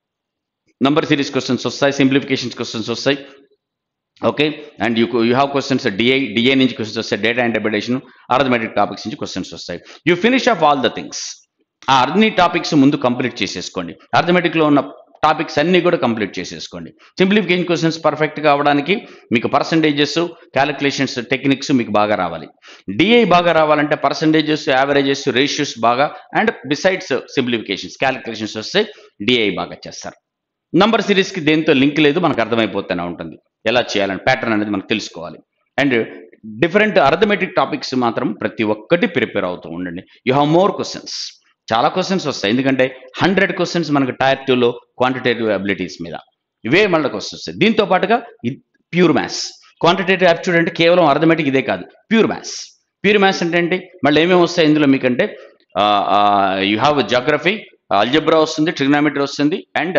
నంబర్ సిరీస్ క్వశ్చన్స్ వస్తాయి సింప్లిఫికేషన్స్ క్వశ్చన్స్ వస్తాయి okay and you you have questions DI DI నుంచి క్వశ్చన్స్ వస్తాయి డేటా ఇంటర్ప్రిటేషన్ అర్థమెటిక్ టాపిక్స్ నుంచి క్వశ్చన్స్ వస్తాయి you finish off all the things ఆ అన్ని టాపిక్స్ ముందు కంప్లీట్ చేసేసుకోండి అర్థమెటిక్లో ఉన్న టాపిక్స్ అన్నీ కూడా కంప్లీట్ చేసేసుకోండి సింప్లిఫికేషన్ క్వశ్చన్స్ పర్ఫెక్ట్గా అవ్వడానికి మీకు పర్సంటేజెస్ క్యాలిక్యులేషన్స్ టెక్నిక్స్ మీకు బాగా రావాలి డిఐ బాగా రావాలంటే పర్సంటేజెస్ యావరేజెస్ రేషియోస్ బాగా అండ్ బిసైడ్స్ సింప్లిఫికేషన్స్ క్యాలిక్యులేషన్స్ వస్తే డిఐ బాగా చేస్తారు నంబర్ సిరీస్కి దేంతో లింక్ లేదు మనకు అర్థమైపోతూనే ఉంటుంది ఎలా చేయాలని ప్యాటర్న్ అనేది మనకు తెలుసుకోవాలి అండ్ డిఫరెంట్ అర్థమెటిక్ టాపిక్స్ మాత్రం ప్రతి ఒక్కటి ప్రిపేర్ అవుతూ ఉండండి యూ హ్యావ్ మోర్ క్వశ్చన్స్ చాలా క్వశ్చన్స్ వస్తాయి ఎందుకంటే హండ్రెడ్ క్వశ్చన్స్ మనకు టైర్ టూలో క్వాంటిటేటివ్ అబిలిటీస్ మీద ఇవే మళ్ళీ క్వశ్చన్స్ వస్తాయి దీంతో పాటుగా ప్యూర్ మ్యాథ్స్ క్వాంటిటేటివ్ యాప్ట్యూడ్ అంటే కేవలం అర్థమెటిక్ ఇదే కాదు ప్యూర్ మ్యాథ్స్ ప్యూర్ మ్యాథ్స్ అంటే ఏంటి మళ్ళీ ఏమేమి వస్తాయి ఇందులో మీకంటే యూ హ్యావ్ జాగ్రఫీ అల్జబ్రా వస్తుంది ట్రిగ్నామెట్రీ వస్తుంది and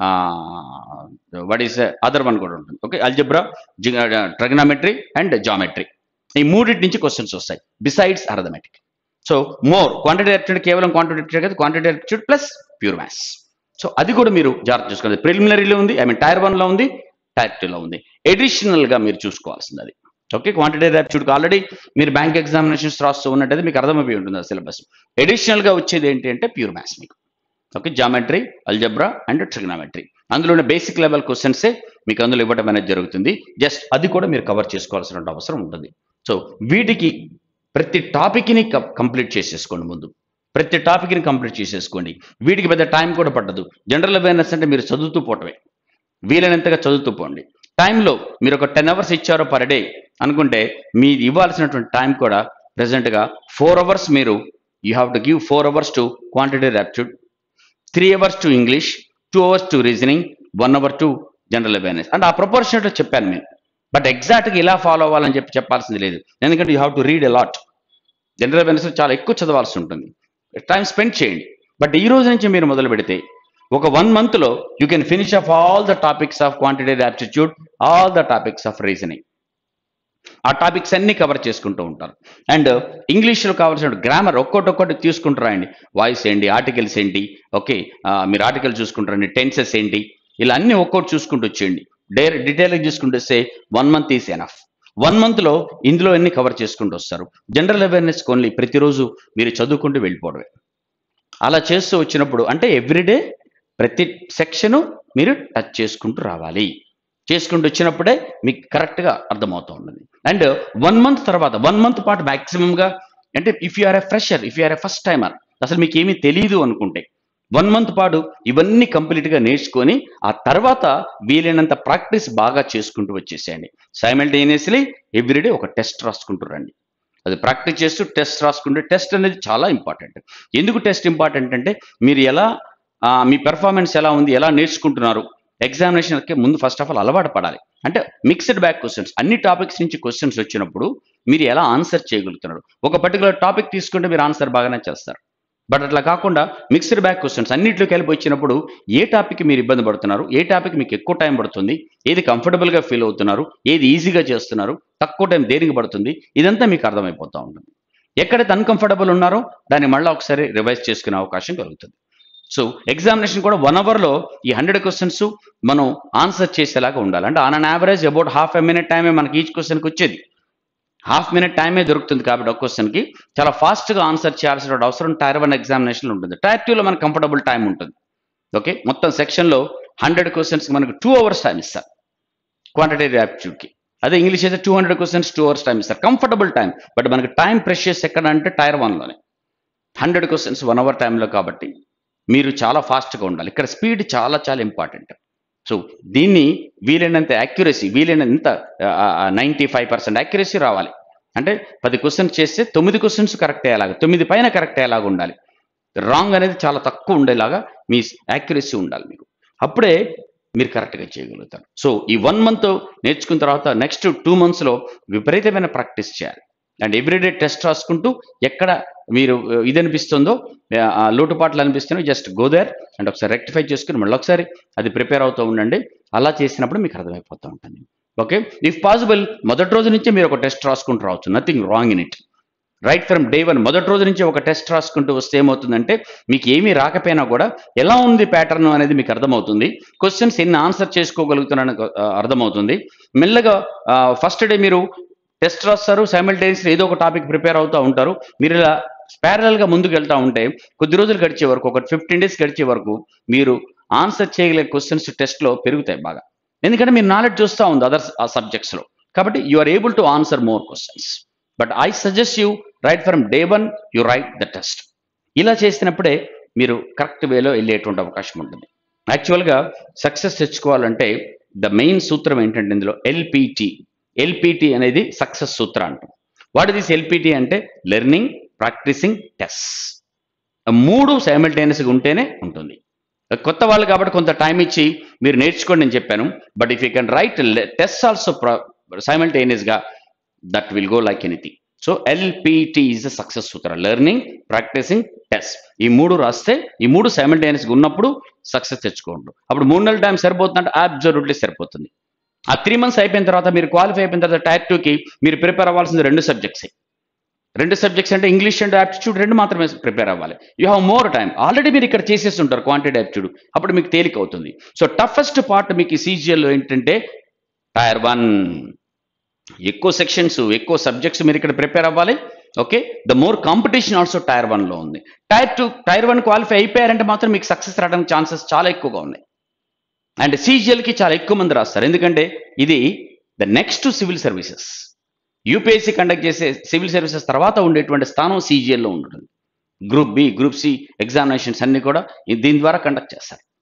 what is other one కూడా ఉంటుంది okay algebra trigonometry and geometry ఈ మూడింటి నుంచి క్వశ్చన్స్ వస్తాయి besides arithmetic so more quantity aptitude కేవలం క్వాంటిటీ యాప్టిట్యూడ్ కాదు quantity aptitude plus pure maths so అది కూడా మీరు జాగ్రత్త చూసుకోవాలి ప్రిలిమినరీలో ఉంది ఐ మీన్ టైర్ వన్లో ఉంది టైర్ టూలో ఉంది ఎడిషనల్గా మీరు చూసుకోవాల్సింది అది ఓకే క్వాంటిటీ యాప్టిట్యూడ్కి ఆల్రెడీ మీరు బ్యాంక్ ఎగ్జామినేషన్స్ రాస్తూ ఉన్నట్టయితే మీకు అర్థమైపోయి ఉంటుంది ఆ సిలబస్ ఎడిషనల్గా వచ్చేది ఏంటి అంటే ప్యూర్ మ్యాథ్స్ మీకు okay geometry algebra and trigonometry అందులోనే బేసిక్ లెవెల్ క్వశ్చన్సే మీకు అందులో ఇవ్వడం అనేది జరుగుతుంది జస్ట్ అది కూడా మీరు కవర్ చేసుకోవాల్సిన అవసరం ఉంటుంది సో వీటికి ప్రతి టాపిక్ని కంప్లీట్ చేసేసుకోండి ముందు ప్రతి టాపిక్ని కంప్లీట్ చేసేసుకోండి వీటికి పెద్ద టైం కూడా పట్టదు జనరల్ అవేర్నెస్ అంటే మీరు చదువుతూ పోవటమే వీలైనంతగా చదువుతూ పోండి టైంలో మీరు ఒక టెన్ అవర్స్ ఇచ్చారో పర్ డే అనుకుంటే మీ ఇవ్వాల్సినటువంటి టైం కూడా ప్రెసెంట్గా ఫోర్ అవర్స్ మీరు you have to give four hours to quantity aptitude three hours to English two hours to reasoning one hour to general awareness అంటే ఆ ప్రొపోర్షనట్ చెప్పాను నేను బట్ ఎగ్జాక్ట్గా ఇలా ఫాలో అవ్వాలని చెప్పి చెప్పాల్సింది లేదు ఎందుకంటే you have to read a lot general awareness చాలా ఎక్కువ చదవాల్సి ఉంటుంది టైం స్పెండ్ చేయండి బట్ ఈ రోజు నుంచి మీరు మొదలు పెడితే ఒక వన్ మంత్లో you can finish off all the topics of quantitative aptitude all the topics of reasoning ఆ టాపిక్స్ అన్ని కవర్ చేసుకుంటూ ఉంటారు అండ్ ఇంగ్లీష్లో కావాల్సిన గ్రామర్ ఒక్కొక్కటి ఒక్కటి తీసుకుంటూ రాయండి వాయిస్ ఏంటి ఆర్టికల్స్ ఏంటి ఓకే మీరు ఆర్టికల్ చూసుకుంటారండి టెన్సెస్ ఏంటి ఇలా అన్ని ఒక్కొక్కటి చూసుకుంటూ వచ్చేయండి డే డీటెయిల్గా చూసుకుంటూ వస్తే one month is enough one మంత్లో ఇందులో అన్ని కవర్ చేసుకుంటూ వస్తారు జనరల్ అవేర్నెస్ ఓన్లీ ప్రతిరోజు మీరు చదువుకుంటూ వెళ్ళిపోవడమే అలా చేస్తూ వచ్చినప్పుడు అంటే ఎవ్రీడే ప్రతి సెక్షను మీరు టచ్ చేసుకుంటూ రావాలి చేసుకుంటూ వచ్చినప్పుడే మీకు కరెక్ట్గా అర్థమవుతూ ఉంటుంది అండ్ వన్ మంత్ తర్వాత వన్ మంత్ పాటు మ్యాక్సిమంగా అంటే if you are a fresher if you are a first timer అసలు మీకు ఏమీ తెలియదు అనుకుంటే వన్ మంత్ పాటు ఇవన్నీ కంప్లీట్గా నేర్చుకొని ఆ తర్వాత వీలైనంత ప్రాక్టీస్ బాగా చేసుకుంటూ వచ్చేసేయండి సైమల్టేనియస్లీ ఎవ్రీడే ఒక టెస్ట్ రాసుకుంటూ రండి అది ప్రాక్టీస్ చేస్తూ టెస్ట్ రాసుకుంటే టెస్ట్ అనేది చాలా ఇంపార్టెంట్ ఎందుకు టెస్ట్ ఇంపార్టెంట్ అంటే మీరు ఎలా ఆ, మీ పెర్ఫార్మెన్స్ ఎలా ఉంది ఎలా నేర్చుకుంటున్నారు ఎగ్జామినేషన్కి ముందు ఫస్ట్ ఆఫ్ ఆల్ అలవాటు పడాలి అంటే మిక్స్డ్ బ్యాక్ క్వశ్చన్స్ అన్ని టాపిక్స్ నుంచి క్వశ్చన్స్ వచ్చినప్పుడు మీరు ఎలా ఆన్సర్ చేయగలుగుతున్నారు ఒక పర్టికులర్ టాపిక్ తీసుకుంటే మీరు ఆన్సర్ బాగానే చేస్తారు బట్ అట్లా కాకుండా మిక్స్డ్ బ్యాక్ క్వశ్చన్స్ అన్నింటిలోకి వెళ్ళి వచ్చినప్పుడు ఏ టాపిక్ మీరు ఇబ్బంది పడుతున్నారు ఏ టాపిక్ మీకు ఎక్కువ టైం పడుతుంది ఏది కంఫర్టబుల్గా ఫీల్ అవుతున్నారు ఏది ఈజీగా చేస్తున్నారు తక్కువ టైం దేనికి పడుతుంది ఇదంతా మీకు అర్థమైపోతూ ఉంటుంది ఎక్కడైతే అన్కంఫర్టబుల్ ఉన్నారో దాన్ని మళ్ళీ ఒకసారి రివైజ్ చేసుకునే అవకాశం కలుగుతుంది సో ఎగ్జామినేషన్ కూడా వన్ అవర్లో ఈ హండ్రెడ్ క్వశ్చన్స్ మనం ఆన్సర్ చేసేలాగా ఉండాలి అంటే on an average about half a minute టైమే మనకి ఈచ్ క్వశ్చన్కి వచ్చేది హాఫ్ మినిట్ టైమే దొరుకుతుంది కాబట్టి ఒక క్వశ్చన్కి చాలా ఫాస్ట్గా ఆన్సర్ చేయాల్సిన అవసరం టైర్ వన్ ఎగ్జామినేషన్లో ఉంటుంది టైర్ టూలో మనకు కంఫర్టబుల్ టైం ఉంటుంది ఓకే మొత్తం సెక్షన్లో హండ్రెడ్ క్వశ్చన్స్కి మనకు టూ అవర్స్ టైం ఇస్తారు క్వాంటిటేటివ్ యాప్టిట్యూడ్కి అదే ఇంగ్లీష్ అయితే two hundred questions two hours time ఇస్తారు కంఫర్టబుల్ టైం బట్ మనకి టైం ప్రెషియస్ ఎక్కడ అంటే టైర్ వన్లోనే హండ్రెడ్ క్వశ్చన్స్ వన్ అవర్ టైంలో కాబట్టి మీరు చాలా ఫాస్ట్గా ఉండాలి ఇక్కడ స్పీడ్ చాలా చాలా ఇంపార్టెంట్ సో దీన్ని వీలైనంత యాక్యురసీ వీలైనంత నైంటీ ఫైవ్ పర్సెంట్ యాక్యురసీ రావాలి అంటే పది క్వశ్చన్స్ చేస్తే తొమ్మిది క్వశ్చన్స్ కరెక్ట్ అయ్యేలాగా తొమ్మిది పైన కరెక్ట్ అయ్యేలాగా ఉండాలి రాంగ్ అనేది చాలా తక్కువ ఉండేలాగా మీ యాక్యురసీ ఉండాలి మీకు అప్పుడే మీరు కరెక్ట్గా చేయగలుగుతారు సో ఈ వన్ మంత్ నేర్చుకున్న తర్వాత నెక్స్ట్ టూ మంత్స్లో విపరీతమైన ప్రాక్టీస్ చేయాలి అండ్ ఎవ్రీడే టెస్ట్ రాసుకుంటూ ఎక్కడ మీరు ఆ, ఇది అనిపిస్తుందో ఆ, లోటుపాట్లు అనిపిస్తున్నాయో జస్ట్ గో దేర్ అండ్ ఒకసారి రెక్టిఫై చేసుకుని మళ్ళీ ఒకసారి అది ప్రిపేర్ అవుతూ ఉండండి అలా చేసినప్పుడు మీకు అర్థమైపోతూ ఉంటుంది ఓకే ఇఫ్ పాసిబుల్ మొదటి రోజు నుంచే మీరు ఒక టెస్ట్ రాసుకుంటూ రావచ్చు nothing wrong in it right from day one మొదటి రోజు నుంచి ఒక టెస్ట్ రాసుకుంటూ వస్తే ఏమవుతుందంటే మీకు ఏమీ రాకపోయినా కూడా ఎలా ఉంది ప్యాటర్న్ అనేది మీకు అర్థమవుతుంది క్వశ్చన్స్ ఎన్ని ఆన్సర్ చేసుకోగలుగుతున్నాను అర్థమవుతుంది మెల్లగా ఫస్ట్ డే మీరు టెస్ట్ రాస్తారు సైమల్టేనియస్ ఏదో ఒక టాపిక్ ప్రిపేర్ అవుతూ ఉంటారు మీరు ఇలా ప్యారలల్గా ముందుకు వెళ్తూ ఉంటే కొద్ది రోజులు గడిచే వరకు ఒక ఫిఫ్టీన్ డేస్ గడిచే వరకు మీరు ఆన్సర్ చేయగలిగే క్వశ్చన్స్ టెస్ట్లో పెరుగుతాయి బాగా ఎందుకంటే మీరు నాలెడ్జ్ చూస్తూ ఉంది అదర్ సబ్జెక్ట్స్లో కాబట్టి you are able to answer more questions but I suggest you write from day one you write the test ఇలా చేసినప్పుడే మీరు కరెక్ట్ వేలో వెళ్ళేటువంటి అవకాశం ఉంటుంది యాక్చువల్గా సక్సెస్ తెచ్చుకోవాలంటే ద మెయిన్ సూత్రం ఏంటంటే ఇందులో ఎల్పిటి ఎల్పిటి అనేది సక్సెస్ సూత్ర అంటాం వాట్ దిస్ ఎల్పిటి అంటే లెర్నింగ్ ప్రాక్టీసింగ్ టెస్ట్ మూడు సైమల్టేనియస్గా ఉంటేనే ఉంటుంది కొత్త వాళ్ళు కాబట్టి కొంత టైం ఇచ్చి మీరు నేర్చుకోండి నేను చెప్పాను but if you can write test also సైమల్టేనియస్గా that will go like anything so LPT is the success సూత్ర లెర్నింగ్ ప్రాక్టీసింగ్ టెస్ట్ ఈ మూడు రాస్తే ఈ మూడు సైమల్టేనియస్గా ఉన్నప్పుడు సక్సెస్ తెచ్చుకోండి అప్పుడు మూడు నెలల టైం సరిపోతుందంటే అబ్జర్వ్లీ సరిపోతుంది ఆ త్రీ మంత్స్ అయిపోయిన తర్వాత మీరు క్వాలిఫై అయిపోయిన తర్వాత టైర్ టూకి మీరు ప్రిపేర్ అవ్వాల్సింది రెండు సబ్జెక్ట్స్ రెండు సబ్జెక్ట్స్ అంటే ఇంగ్లీష్ అండ్ యాప్టిట్యూడ్ రెండు మాత్రమే ప్రిపేర్ అవ్వాలి you have more time already మీరు ఇక్కడ చేసేసి ఉంటారు క్వాంటిటీ యాప్టిట్యూడ్ అప్పుడు మీకు తేలిక అవుతుంది సో టఫెస్ట్ పార్ట్ మీకు ఈ సీజీఎల్లో ఏంటంటే టైర్ వన్ ఎక్కువ సెక్షన్స్ ఎక్కువ సబ్జెక్ట్స్ మీరు ఇక్కడ ప్రిపేర్ అవ్వాలి okay the more competition also tier వన్లో ఉంది tier two tier one qualify అయిపోయారంటే మాత్రం మీకు సక్సెస్ రావడానికి ఛాన్సెస్ చాలా ఎక్కువగా ఉన్నాయి అండ్ సీజీఎల్కి చాలా ఎక్కువ మంది రాస్తారు ఎందుకంటే ఇది the next civil services UPSC conduct చేసే సివిల్ సర్వీసెస్ తర్వాత ఉండేటువంటి స్థానం సీజీఎల్లో ఉంటుంది group B group C examinations అన్ని కూడా ఈ- దీని ద్వారా కండక్ట్ చేస్తారు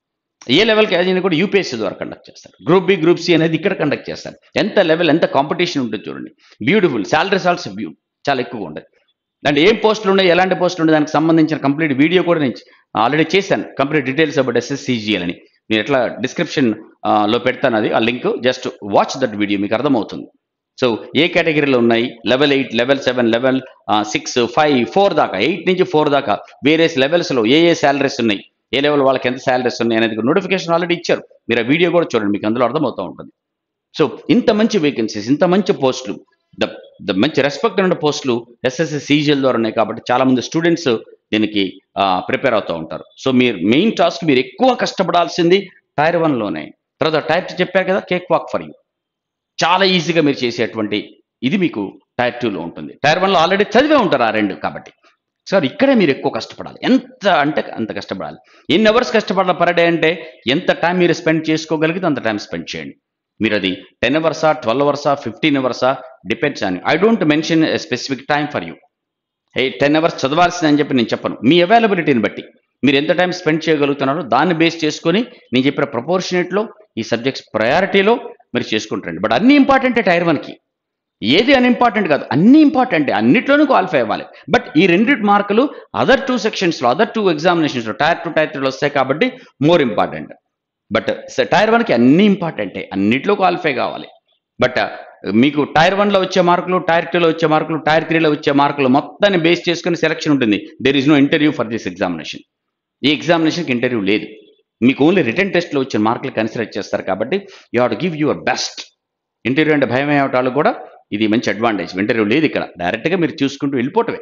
ఏ లెవెల్ క్యాజింగ్ కూడా యూపీఎస్సీ ద్వారా కండక్ట్ చేస్తారు గ్రూప్ బి గ్రూప్ సి అనేది ఇక్కడ కండక్ట్ చేస్తారు ఎంత లెవెల్ ఎంత కాంపిటీషన్ ఉంటుంది చూడండి బ్యూటిఫుల్ శాలరీస్ ఆల్సో బ్యూ చాలా ఎక్కువగా ఉండదు అంటే ఏం పోస్టులు ఉన్నాయి ఎలాంటి పోస్టులు ఉన్నాయి దానికి సంబంధించిన కంప్లీట్ వీడియో కూడా నేను ఆల్రెడీ చేశాను కంప్లీట్ డీటెయిల్స్ అబౌట్ ఎస్ఎస్సీజీఎల్ అని నేను ఎట్లా డిస్క్రిప్షన్ లో పెడతాను అది ఆ link just watch that video మీకు అర్థమవుతుంది సో ఏ కేటగిరీలో ఉన్నాయి level eight level seven level six five four దాకా ఎయిట్ నుంచి ఫోర్ దాకా వేరియస్ లెవెల్స్లో ఏ ఏ శాలరీస్ ఉన్నాయి ఏ లెవెల్ వాళ్ళకి ఎంత శాలరీస్ ఉన్నాయి అనేది నోటిఫికేషన్ ఆల్రెడీ ఇచ్చారు మీరు ఆ వీడియో కూడా చూడండి మీకు అందులో అర్థమవుతూ ఉంటుంది సో ఇంత మంచి వేకెన్సీస్ ఇంత మంచి పోస్టులు ద ద మంచి రెస్పెక్ట్ ఉన్న పోస్టులు ఎస్ఎస్సి సీజీఎల్ ద్వారా ఉన్నాయి కాబట్టి చాలా మంది స్టూడెంట్స్ దీనికి ప్రిపేర్ అవుతూ ఉంటారు సో మీరు మెయిన్ టాస్క్ మీరు ఎక్కువ కష్టపడాల్సింది టైర్ వన్లోనే తర్వాత టైర్ టూ చెప్పారు కదా కేక్ వాక్ ఫర్ యూ చాలా ఈజీగా మీరు చేసేటువంటి ఇది మీకు టైర్ టూలో ఉంటుంది టైర్ వన్లో ఆల్రెడీ చదివే ఉంటారు ఆ రెండు కాబట్టి సార్ ఇక్కడే మీరు ఎక్కువ కష్టపడాలి ఎంత అంటే అంత కష్టపడాలి ఎన్ని అవర్స్ కష్టపడాలి పర్ డే అంటే ఎంత టైం మీరు స్పెండ్ చేసుకోగలిగితే అంత టైం స్పెండ్ చేయండి మీరు అది టెన్ అవర్సా ట్వెల్వ్ అవర్సా ఫిఫ్టీన్ అవర్సా depends on I don't mention a specific time for you ఏ టెన్ అవర్స్ చదవాల్సిందని చెప్పి నేను చెప్పను మీ అవైలబిలిటీని బట్టి మీరు ఎంత టైం స్పెండ్ చేయగలుగుతున్నారో దాన్ని బేస్ చేసుకొని నేను చెప్పిన ప్రపోర్షనేట్లో ఈ సబ్జెక్ట్స్ ప్రయారిటీలో మీరు చేసుకుంటారండి బట్ అన్ని ఇంపార్టెంటే టైర్ వన్కి ఏది అన్ఇంపార్టెంట్ కాదు అన్ని ఇంపార్టెంటే అన్నిట్లోనూ క్వాలిఫై అవ్వాలి బట్ ఈ రెండింటి మార్కులు అదర్ టూ సెక్షన్స్లో అదర్ టూ ఎగ్జామినేషన్స్లో టైర్ టూ టైర్ త్రీలో వస్తాయి కాబట్టి మోర్ ఇంపార్టెంట్ బట్ టైర్ వన్కి అన్ని ఇంపార్టెంటే అన్నిట్లో క్వాలిఫై కావాలి బట్ మీకు టైర్ వన్లో వచ్చే మార్కులు టైర్ టూలో వచ్చే మార్కులు టైర్ త్రీలో వచ్చే మార్కులు మొత్తాన్ని బేస్ చేసుకుని సెలక్షన్ ఉంటుంది there is no interview for this examination ఈ ఎగ్జామినేషన్కి ఇంటర్వ్యూ లేదు మీకు ఓన్లీ రిటర్న్ టెస్ట్లో వచ్చిన మార్కులు కన్సిడర్ చేస్తారు కాబట్టి you have to give your best interview అంటే భయం అయ్యేటాలు కూడా ఇది మంచి అడ్వాంటేజ్ ఇంటర్వ్యూ లేదు ఇక్కడ డైరెక్ట్గా మీరు చూసుకుంటూ వెళ్ళిపోవటమే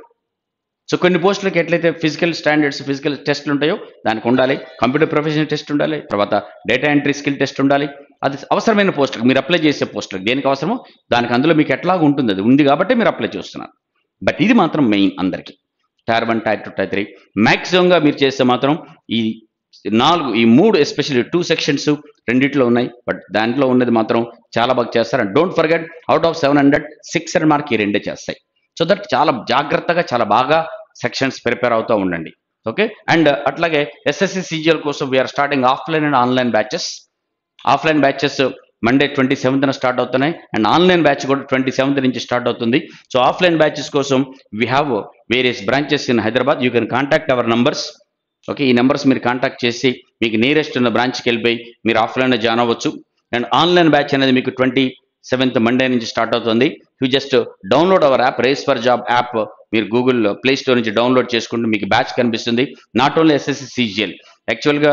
సో కొన్ని పోస్టులకి ఎట్లయితే ఫిజికల్ స్టాండర్డ్స్ ఫిజికల్ టెస్ట్లు ఉంటాయో దానికి ఉండాలి కంప్యూటర్ ప్రొఫెషనల్ టెస్ట్ ఉండాలి తర్వాత డేటా ఎంట్రీ స్కిల్ టెస్ట్ ఉండాలి అది అవసరమైన పోస్టులకు మీరు అప్లై చేసే పోస్టులకు దేనికి అవసరమో దానికి అందులో మీకు ఎట్లాగా ఉంటుంది అది ఉంది కాబట్టి మీరు అప్లై చేస్తున్నారు బట్ ఇది మాత్రం మెయిన్ అందరికీ tier one tier two tier three మ్యాక్సిమంగా మీరు చేస్తే మాత్రం ఈ నాలుగు ఈ మూడు ఎస్పెషల్లీ టూ సెక్షన్స్ రెండిట్లో ఉన్నాయి బట్ దాంట్లో ఉన్నది మాత్రం చాలా బాగా చేస్తారు and don't forget out of seven hundred six hundred mark ఈ రెండే చేస్తాయి సో దట్ చాలా జాగ్రత్తగా చాలా బాగా సెక్షన్స్ ప్రిపేర్ అవుతూ ఉండండి ఓకే అండ్ అట్లాగే ఎస్ఎస్సి సిజిఎల్ కోసం we're starting offline and online batches offline batches Monday twenty సెవెంత్న స్టార్ట్ అవుతున్నాయి అండ్ ఆన్లైన్ బ్యాచ్ కూడా ట్వంటీ సెవెంత్ నుంచి స్టార్ట్ అవుతుంది సో ఆఫ్లైన్ బ్యాచెస్ కోసం we have various branches in Hyderabad you can contact our numbers okay ఈ numbers మీరు contact చేసి మీకు నియరెస్ట్ ఉన్న బ్రాంచ్కి వెళ్ళిపోయి మీరు ఆఫ్లైన్లో జాయిన్ అవ్వచ్చు అండ్ ఆన్లైన్ బ్యాచ్ అనేది మీకు ట్వంటీ సెవెంత్ మండే నుంచి స్టార్ట్ అవుతుంది you just download our app race for job app మీరు గూగుల్ ప్లే స్టోర్ నుంచి డౌన్లోడ్ చేసుకుంటూ మీకు బ్యాచ్ కనిపిస్తుంది నాట్ ఓన్లీ ఎస్ఎస్సి సిజిఎల్ యాక్చువల్గా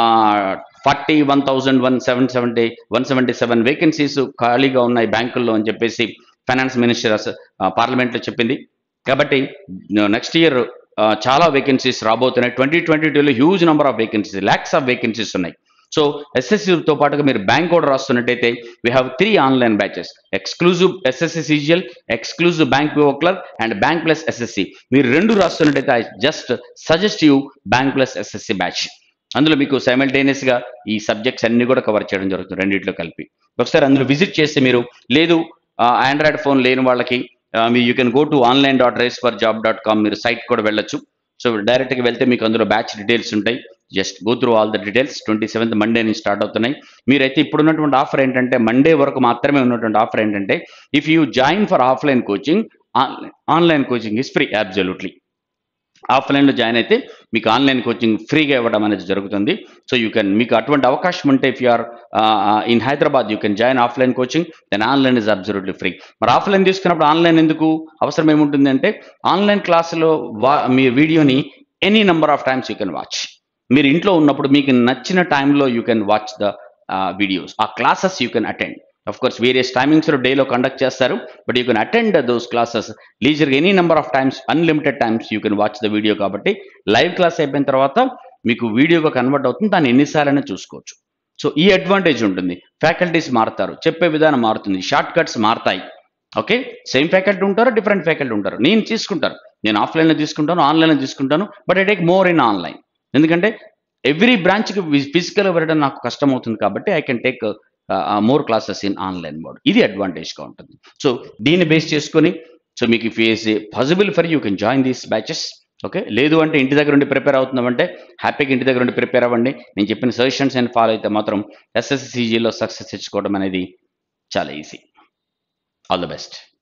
forty one thousand one seven seventy one seventy seven vacancies ఖాళీగా ఉన్నాయి బ్యాంకుల్లో అని చెప్పేసి ఫైనాన్స్ మినిస్టర్ పార్లమెంట్లో చెప్పింది కాబట్టి నెక్స్ట్ ఇయర్ చాలా వేకెన్సీస్ రాబోతున్నాయి ట్వంటీ ట్వంటీ టూలో huge number of vacancies lakhs of vacancies ఉన్నాయి సో ఎస్ఎస్సితో పాటుగా మీరు బ్యాంక్ కూడా రాస్తున్నట్టయితే we have three online batches exclusive SSC CGL exclusive bank PO clerk and bank plus SSC మీరు రెండు రాస్తున్నట్టయితే I just suggest you bank plus SSC batch అందులో మీకు సైమల్టేనియస్గా ఈ సబ్జెక్ట్స్ అన్ని కూడా కవర్ చేయడం జరుగుతుంది రెండిట్లో కలిపి ఒకసారి అందులో విజిట్ చేస్తే మీరు లేదు ఆండ్రాయిడ్ ఫోన్ లేని వాళ్ళకి మీ you can go to online dot race for job dot com మీరు సైట్ కూడా వెళ్ళొచ్చు సో డైరెక్ట్గా వెళ్తే మీకు అందులో బ్యాచ్ డీటెయిల్స్ ఉంటాయి just go through all the details twenty seventh Monday నుంచి స్టార్ట్ అవుతున్నాయి మీరైతే ఇప్పుడున్నటువంటి ఆఫర్ ఏంటంటే మండే వరకు మాత్రమే ఉన్నటువంటి ఆఫర్ ఏంటంటే if you join for offline coaching online coaching is free absolutely ఆఫ్లైన్లో జాయిన్ అయితే మీకు ఆన్లైన్ కోచింగ్ ఫ్రీగా ఇవ్వడం అనేది జరుగుతుంది సో యూ కెన్ మీకు అటువంటి అవకాశం ఉంటే if you are in Hyderabad you can join offline coaching then online is absolutely free మరి ఆఫ్లైన్ తీసుకున్నప్పుడు ఆన్లైన్ ఎందుకు అవసరం ఏముంటుంది అంటే ఆన్లైన్ క్లాసులో వా మీ వీడియోని any number of times you can watch మీరు ఇంట్లో ఉన్నప్పుడు మీకు నచ్చిన టైంలో you can watch the videos ఆ classes you can attend of course various టైమింగ్స్లో డేలో కండక్ట్ చేస్తారు but you can attend those classes లీజర్గా any number of times unlimited times you can watch the video కాబట్టి లైవ్ క్లాస్ అయిపోయిన తర్వాత మీకు వీడియోగా convert అవుతుంది దాన్ని ఎన్నిసార్లైనా చూసుకోవచ్చు సో ఈ అడ్వాంటేజ్ ఉంటుంది ఫ్యాకల్టీస్ మారుతారు చెప్పే విధానం మారుతుంది షార్ట్ కట్స్ మారుతాయి ఓకే సేమ్ ఫ్యాకల్టీ ఉంటారు డిఫరెంట్ ఫ్యాకల్టీ ఉంటారు నేను తీసుకుంటాను నేను ఆఫ్లైన్లో తీసుకుంటాను ఆన్లైన్లో తీసుకుంటాను but I take more in online ఎందుకంటే ఎవ్రీ బ్రాంచ్కి ఫిజికల్ వెళ్ళడం నాకు కష్టం అవుతుంది కాబట్టి I can take more classes in online mode ఇది అడ్వాంటేజ్గా ఉంటుంది సో దీన్ని బేస్ చేసుకొని సో మీకు if is possible for you can join these batches okay లేదు అంటే ఇంటి దగ్గర ఉండి ప్రిపేర్ అవుతున్నామంటే హ్యాపీగా ఇంటి దగ్గర ఉండి ప్రిపేర్ అవ్వండి నేను చెప్పిన సజెషన్స్ అండ్ ఫాలో అయితే మాత్రం ఎస్ఎస్సిసిజిలో సక్సెస్ తెచ్చుకోవడం అనేది చాలా ఈజీ ఆల్ ద బెస్ట్